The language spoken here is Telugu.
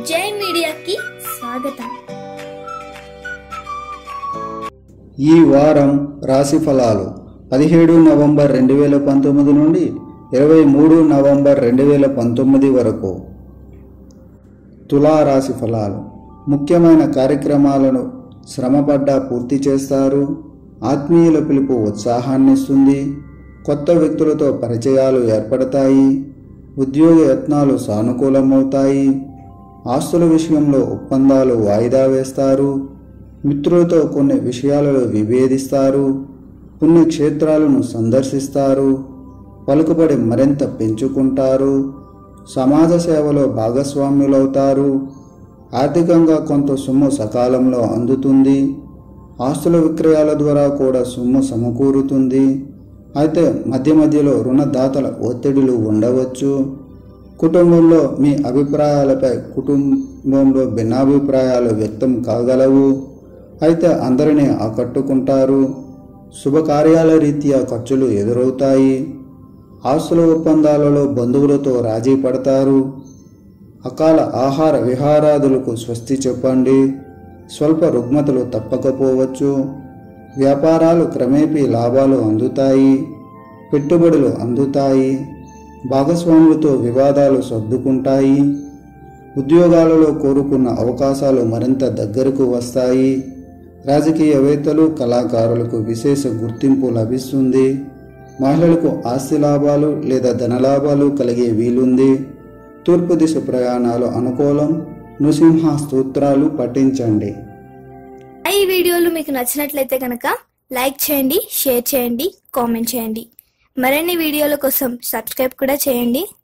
జై మీడియాకి స్వాగతం ఈ వారం రాశి ఫలాలు పదిహేడు నవంబర్ రెండు వేల పంతొమ్మిది నుండి ఇరవై మూడు నవంబర్ రెండు వేల పంతొమ్మిది వరకు తులా రాశి ఫలాలు ముఖ్యమైన కార్యక్రమాలను శ్రమపడ్డా పూర్తి చేస్తారు ఆత్మీయుల పిలుపు ఉత్సాహాన్నిస్తుంది కొత్త వ్యక్తులతో పరిచయాలు ఏర్పడతాయి ఉద్యోగ యత్నాలు సానుకూలమవుతాయి ఆస్తుల విషయంలో ఒప్పందాలు వాయిదా వేస్తారు మిత్రులతో కొన్ని విషయాలలో విభేదిస్తారు పుణ్యక్షేత్రాలను సందర్శిస్తారు పలుకుబడి మరింత పెంచుకుంటారు సమాజ సేవలో భాగస్వామ్యులవుతారు ఆర్థికంగా కొంత సొమ్ము సకాలంలో అందుతుంది ఆస్తుల విక్రయాల ద్వారా కూడా సొమ్ము సమకూరుతుంది అయితే మధ్య మధ్యలో రుణదాతల ఒత్తిడులు ఉండవచ్చు కుటుంబంలో మీ అభిప్రాయాలపై కుటుంబంలో భిన్నాభిప్రాయాలు వ్యక్తం కాగలవు అయితే అందరినీ ఆకట్టుకుంటారు శుభకార్యాల రీత్యా ఖర్చులు ఎదురవుతాయి ఆస్తుల ఒప్పందాలలో బంధువులతో రాజీ పడతారు అకాల ఆహార విహారాదులకు స్వస్తి చెప్పండి స్వల్ప రుగ్మతలు తప్పకపోవచ్చు వ్యాపారాలు క్రమేపీ లాభాలు అందుతాయి పెట్టుబడులు అందుతాయి భాగస్వాములతో వివాదాలు సర్దుకుంటాయి ఉద్యోగాలలో కోరుకున్న అవకాశాలు మరింత దగ్గరకు వస్తాయి రాజకీయవేత్తలు కళాకారులకు విశేష గుర్తింపు లభిస్తుంది మహిళలకు ఆస్తి లాభాలు లేదా ధనలాభాలు కలిగే వీలుంది తూర్పు దిశ ప్రయాణాలు అనుకూలం నృసింహ స్తోత్రాలు పఠించండి ఈ వీడియోలు మీకు నచ్చినట్లయితే కనుక లైక్ చేయండి షేర్ చేయండి కామెంట్ చేయండి మరిన్ని వీడియోల కోసం సబ్స్క్రైబ్ కూడా చేయండి